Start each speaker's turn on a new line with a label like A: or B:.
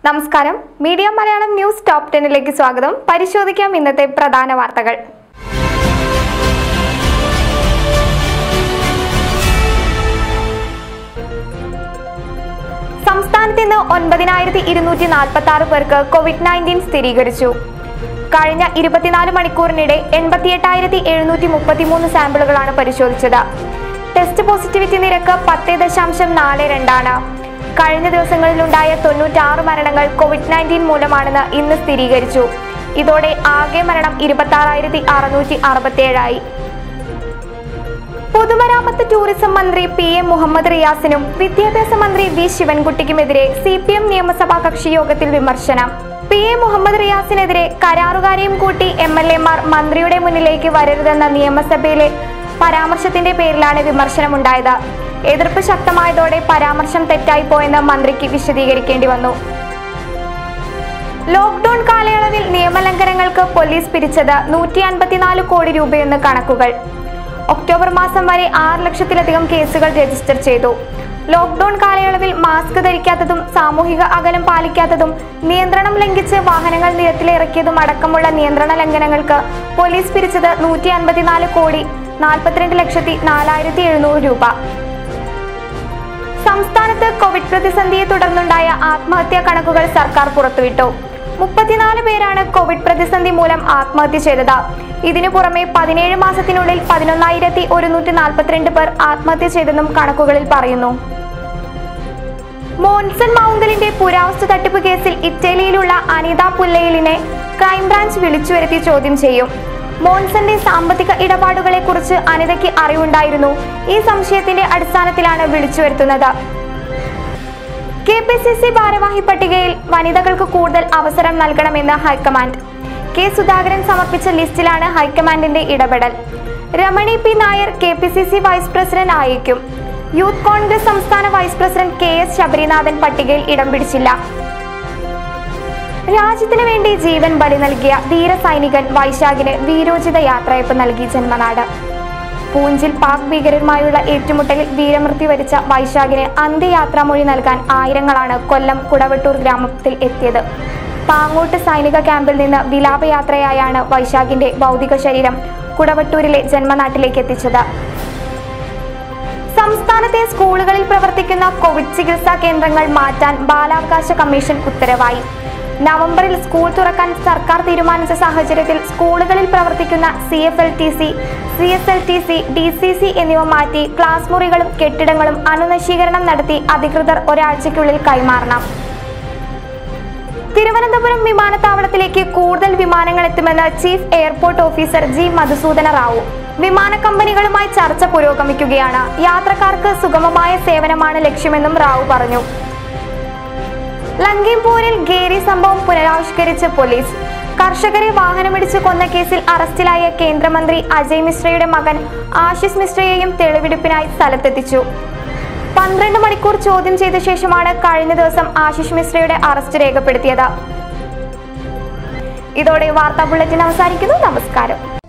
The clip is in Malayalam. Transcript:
A: നമസ്കാരം മീഡിയ മലയാളം ന്യൂസ് ടോപ്പ് ടെന്നിലേക്ക് സ്വാഗതം പരിശോധിക്കാം ഇന്നത്തെ പ്രധാന വാർത്തകൾ സംസ്ഥാനത്ത് ഇന്ന് ഒൻപതിനായിരത്തി ഇരുന്നൂറ്റി നാൽപ്പത്തി ആറ് പേർക്ക് കോവിഡ് നയൻറ്റീൻ സ്ഥിരീകരിച്ചു കഴിഞ്ഞ ഇരുപത്തിനാല് മണിക്കൂറിനിടെ എൺപത്തി എട്ടായിരത്തി എഴുന്നൂറ്റി മുപ്പത്തിമൂന്ന് സാമ്പിളുകളാണ് പരിശോധിച്ചത് ടെസ്റ്റ് പോസിറ്റിവിറ്റി നിരക്ക് പത്ത് ദശാംശം നാല് രണ്ടാണ് കഴിഞ്ഞ ദിവസങ്ങളിലുണ്ടായ തൊണ്ണൂറ്റാറ് മരണങ്ങൾ കോവിഡ് നയൻറ്റീൻ മൂലമാണെന്ന് ഇന്ന് സ്ഥിരീകരിച്ചു ഇതോടെ ആകെ മരണം ഇരുപത്തി ആറായിരത്തി അറുന്നൂറ്റി അറുപത്തിയേഴായി പൊതുമരാമത്ത് ടൂറിസം മന്ത്രി പി എം മുഹമ്മദ് റിയാസിനും വിദ്യാഭ്യാസ മന്ത്രി വി ശിവൻകുട്ടിക്കുമെതിരെ സി പി എം നിയമസഭാ കക്ഷി യോഗത്തിൽ വിമർശനം പി എ മുഹമ്മദ് റിയാസിനെതിരെ കരാറുകാരെയും കൂട്ടി എം എൽ എമാർ മന്ത്രിയുടെ മുന്നിലേക്ക് വരരുതെന്ന നിയമസഭയിലെ പരാമർശത്തിന്റെ പേരിലാണ് വിമർശനമുണ്ടായത് എതിർപ്പ് ശക്തമായതോടെ പരാമർശം തെറ്റായി പോയെന്ന് മന്ത്രിക്ക് വിശദീകരിക്കേണ്ടി വന്നു ലോക്ക്ഡൌൺ കാലയളവിൽ നിയമലംഘനങ്ങൾക്ക് പോലീസ് പിരിച്ചത് നൂറ്റി അൻപത്തിനാല് കോടി രൂപയെന്ന് കണക്കുകൾ ഒക്ടോബർ മാസം വരെ ആറ് ലക്ഷത്തിലധികം കേസുകൾ രജിസ്റ്റർ ചെയ്തു ലോക്ക്ഡൌൺ കാലയളവിൽ മാസ്ക് ധരിക്കാത്തതും സാമൂഹിക അകലം പാലിക്കാത്തതും നിയന്ത്രണം ലംഘിച്ച് വാഹനങ്ങൾ നിരത്തിലിറക്കിയതും അടക്കമുള്ള നിയന്ത്രണ ലംഘനങ്ങൾക്ക് പോലീസ് പിരിച്ചത് നൂറ്റി അൻപത്തിനാല് കോടി നാൽപ്പത്തിരണ്ട് ലക്ഷത്തി നാലായിരത്തി എഴുന്നൂറ് രൂപ സംസ്ഥാനത്ത് കോവിഡ് പ്രതിസന്ധിയെ തുടർന്നുണ്ടായ ആത്മഹത്യാ കണക്കുകൾ സർക്കാർ പുറത്തുവിട്ടു മുപ്പത്തിനാല് പേരാണ് കോവിഡ് പ്രതിസന്ധി മൂലം ആത്മഹത്യ ചെയ്തത് ഇതിനു പുറമെ പതിനേഴ് മാസത്തിനുള്ളിൽ പതിനൊന്നായിരത്തി ഒരുന്നൂറ്റി നാൽപ്പത്തിരണ്ട് പേർ ആത്മഹത്യ ചെയ്തെന്നും കണക്കുകളിൽ പറയുന്നു മോൻസൺ മൗങ്കലിന്റെ പുരാവസ്തു തട്ടിപ്പ് കേസിൽ ഇറ്റലിയിലുള്ള അനിത പുല്ലയിലിനെ ക്രൈംബ്രാഞ്ച് വിളിച്ചു വരുത്തി ചോദ്യം ചെയ്യും മോൻസന്റെ സാമ്പത്തിക ഇടപാടുകളെ കുറിച്ച് അനിതയ്ക്ക് അറിവുണ്ടായിരുന്നു ഈ സംശയത്തിന്റെ അടിസ്ഥാനത്തിലാണ് വിളിച്ചു വരുത്തുന്നത് കെ പി സി സി ഭാരവാഹി പട്ടികയിൽ വനിതകൾക്ക് കൂടുതൽ അവസരം നൽകണമെന്ന് ഹൈക്കമാൻഡ് കെ സുധാകരൻ സമർപ്പിച്ച ലിസ്റ്റിലാണ് ഹൈക്കമാൻഡിന്റെ ഇടപെടൽ Ramani P Nair K P C C vice president ആയേക്കും യൂത്ത് കോൺഗ്രസ് സംസ്ഥാന vice president K S Sabarinathan പട്ടികയിൽ ഇടം പിടിച്ചില്ല രാജ്യത്തിന് വേണ്ടി ജീവൻ ബലി നൽകിയ ധീര സൈനികൻ വൈശാഖിന് വീരോചിത യാത്രയപ്പ് നൽകി ജന്മനാട് പൂഞ്ചിൽ പാക് ഭീകരരുമായുള്ള ഏറ്റുമുട്ടലിൽ വീരമൃത്യു വരിച്ച വൈശാഖിന് അന്ത്യയാത്രാമൊഴി നൽകാൻ ആയിരങ്ങളാണ് കൊല്ലം കുടവട്ടൂർ ഗ്രാമത്തിൽ എത്തിയത് പാങ്ങോട്ട് സൈനിക ക്യാമ്പിൽ നിന്ന് വിലാപയാത്രയായാണ് വൈശാഖിന്റെ ഭൗതിക ശരീരം കുടവട്ടൂരിലെ ജന്മനാട്ടിലേക്ക് എത്തിച്ചത് സംസ്ഥാനത്തെ സ്കൂളുകളിൽ പ്രവർത്തിക്കുന്ന കോവിഡ് ചികിത്സാ കേന്ദ്രങ്ങൾ മാറ്റാൻ ബാലാവകാശ കമ്മീഷൻ ഉത്തരവായി നവംബറിൽ സ്കൂൾ തുറക്കാൻ സർക്കാർ തീരുമാനിച്ച സാഹചര്യത്തിൽ സ്കൂളുകളിൽ പ്രവർത്തിക്കുന്ന C F L T C C S L T C D C C എന്നിവ മാറ്റി ക്ലാസ് മുറികളും കെട്ടിടങ്ങളും അണുനശീകരണം നടത്തി അധികൃതർ ഒരാഴ്ചയ്ക്കുള്ളിൽ കൈമാറണം തിരുവനന്തപുരം വിമാനത്താവളത്തിലേക്ക് കൂടുതൽ വിമാനങ്ങൾ എത്തുമെന്ന് chief airport officer G Madhusudana Rao വിമാന കമ്പനികളുമായി ചർച്ച പുരോഗമിക്കുകയാണ് യാത്രക്കാർക്ക് സുഗമമായ സേവനമാണ് ലക്ഷ്യമെന്നും റാവു പറഞ്ഞു ലങ്കിംപൂരിൽ ഗേരി സംഭവം പുനരാവിഷ്കരിച്ച് പോലീസ് കർഷകരെ വാഹനമിടിച്ച് കൊന്ന കേസിൽ അറസ്റ്റിലായ കേന്ദ്രമന്ത്രി അജയ് മിശ്രയുടെ മകൻ ആശിഷ് മിശ്രയെയും തെളിവെടുപ്പിനായി സ്ഥലത്തെത്തിച്ചു പന്ത്രണ്ട് മണിക്കൂർ ചോദ്യം ചെയ്ത ശേഷമാണ് കഴിഞ്ഞ ദിവസം ആശിഷ് മിശ്രയുടെ അറസ്റ്റ് രേഖപ്പെടുത്തിയത് ഇതോടെ വാർത്താ ബുള്ളറ്റിൻ അവസാനിക്കുന്നു നമസ്കാരം